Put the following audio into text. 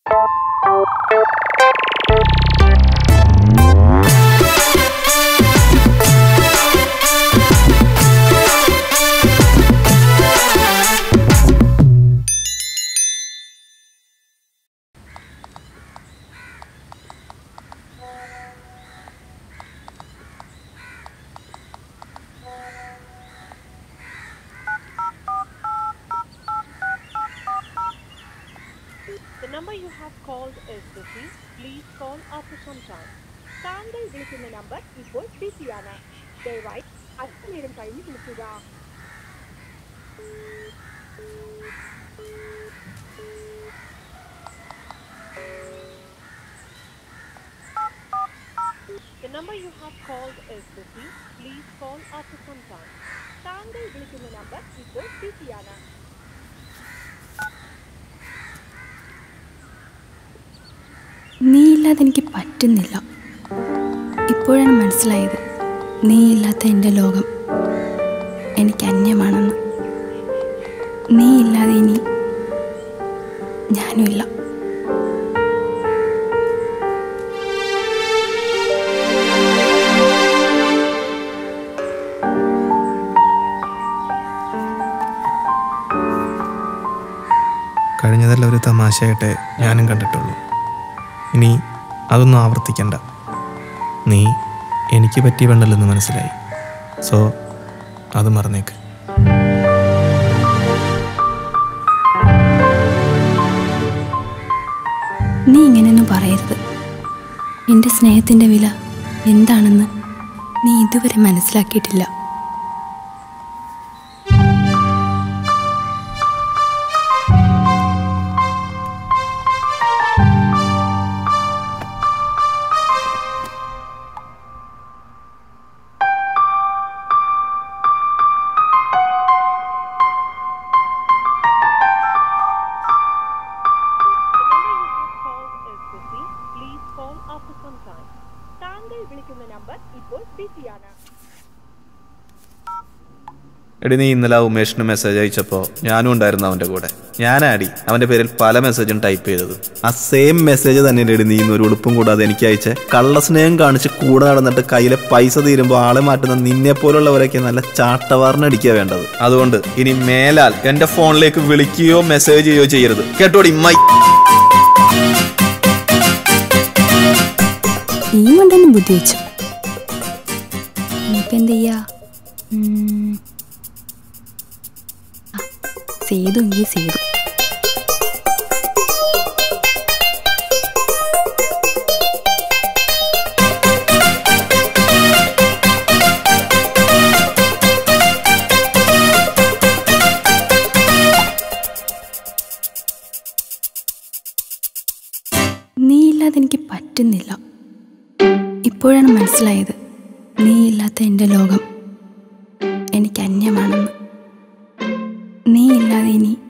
The number you have called is busy. Please call after some time. താങ്കൾ വിളിക്കുന്ന number ഇപ്പോൾ ബിസിയാണ് ദയവായി അല്പനേരം കഴിഞ്ഞ് വിളിക്കുക The number you have called is busy. Please call after some time. താങ്കൾ വിളിക്കുന്ന നമ്പർ ഇപ്പോൾ ബിസിയാണ് നീ ഇല്ലാതെ എനിക്ക് പറ്റുന്നില്ല ഇപ്പോഴാണ് മനസ്സിലായത് നീ ഇല്ലാത്ത എൻ്റെ ലോകം എനിക്ക് അന്യമാണെന്ന് നീ ഇല്ലാതെ ഇനി ഞാനുമില്ല കഴിഞ്ഞതെല്ലാം ഒരു തമാശയായിട്ടേ ഞാനും കണ്ടിട്ടുള്ളൂ ഇനി അതൊന്നും ആവർത്തിക്കണ്ട നീ എനിക്ക് പറ്റിയ പെണ്ണല്ലെന്ന് മനസ്സിലായി സോ അത് മറന്നേക്ക് നീ ഇങ്ങനെയൊന്നും പറയരുത് എൻ്റെ സ്നേഹത്തിൻ്റെ വില എന്താണെന്ന് നീ ഇതുവരെ മനസ്സിലാക്കിയിട്ടില്ല The number you have called is busy. Please call after some time. താങ്കൾ വിളിക്കുന്ന നമ്പർ ഇപ്പോൾ ബിസിയാണ് എടി നീ ഇന്നലെ ആ ഉമേഷിന് മെസ്സേജ് അയച്ചപ്പോൾ ഞാനും ഉണ്ടായിരുന്നു അവൻ്റെ കൂടെ ഞാനാടി അവൻ്റെ പേരിൽ പല മെസ്സേജും ടൈപ്പ് ചെയ്തത് ആ സെയിം മെസ്സേജ് തന്നെ എടി നീ ഇന്ന് ഒരു ഉടുപ്പും കൂടാതെ എനിക്ക് അയച്ചേ കള്ളസ്നേഹം കാണിച്ച് കൂടെ നടന്നിട്ട് കയ്യിലെ പൈസ തീരുമ്പോൾ ആളെ മാറ്റുന്ന നിന്നെ പോലുള്ളവരൊക്കെ നല്ല ചാട്ടവാറിനടിക്കുക വേണ്ടത് അതുകൊണ്ട് ഇനി മേലാൽ എൻ്റെ ഫോണിലേക്ക് വിളിക്കുകയോ മെസ്സേജ് ചെയ്യുകയോ ചെയ്യരുത് കേട്ടോടി മൈ നീ കൊണ്ടെന്നെ ബുദ്ധി വെച്ചു ഇനിയിപ്പോൾ എന്ത് ചെയ്യാ ഉം. ആ, സേതു എങ്കിൽ സേതു നീ ഇല്ലാതെ എനിക്ക് പറ്റുന്നില്ല ഇപ്പോഴാണ് മനസ്സിലായത് നീ ഇല്ലാത്ത എൻ്റെ ലോകം എനിക്ക് അന്യമാണെന്ന് നീ ഇല്ലാതെ ഇനി